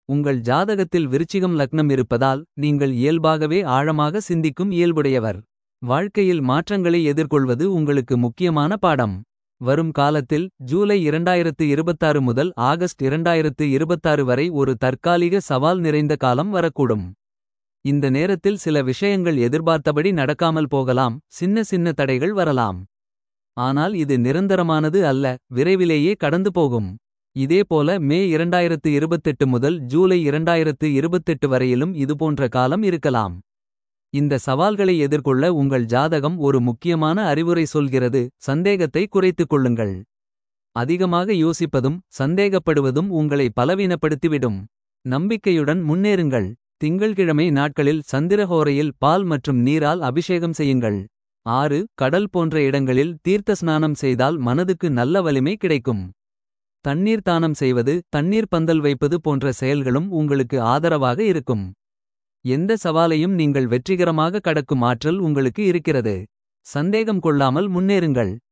உங்கள் ஜாதகத்தில் விருச்சிகம் லக்னம் இருப்பதால் நீங்கள் இயல்பாகவே ஆழமாக சிந்திக்கும் இயல்புடையவர். வாழ்க்கையில் மாற்றங்களை எதிர்கொள்வது உங்களுக்கு முக்கியமான பாடம். வரும் காலத்தில் ஜூலை 2026 முதல் ஆகஸ்ட் 2026 வரை ஒரு தற்காலிக சவால் நிறைந்த காலம் வரக்கூடும். இந்த நேரத்தில் சில விஷயங்கள் எதிர்பார்த்தபடி நடக்காமல் போகலாம். சின்ன சின்ன தடைகள் வரலாம். ஆனால் இது நிரந்தரமானது அல்ல விரைவிலேயே கடந்து போகும். இதேபோல மே 2028 முதல் ஜூலை 2028 வரையிலும் இதுபோன்ற காலம் இருக்கலாம். இந்த சவால்களை எதிர்கொள்ள உங்கள் ஜாதகம் ஒரு முக்கியமான அறிவுரை சொல்கிறது. சந்தேகத்தை குறைத்துக் கொள்ளுங்கள். அதிகமாக யோசிப்பதும் சந்தேகப்படுவதும் உங்களை பலவீனப்படுத்திவிடும். நம்பிக்கையுடன் முன்னேறுங்கள். திங்கள்கிழமை நாட்களில் சந்திரஹோரையில் பால் மற்றும் நீரால் அபிஷேகம் செய்யுங்கள். ஆறு கடல் போன்ற இடங்களில் தீர்த்த ஸ்நானம் செய்தால் மனதுக்கு நல்ல வலிமை கிடைக்கும். தண்ணீர் தானம் செய்வது தண்ணீர் பந்தல் வைப்பது போன்ற செயல்களும் உங்களுக்கு ஆதரவாக இருக்கும். எந்த சவாலையும் நீங்கள் வெற்றிகரமாக கடக்கும் ஆற்றல் உங்களுக்கு இருக்கிறது. சந்தேகம் கொள்ளாமல் முன்னேறுங்கள்.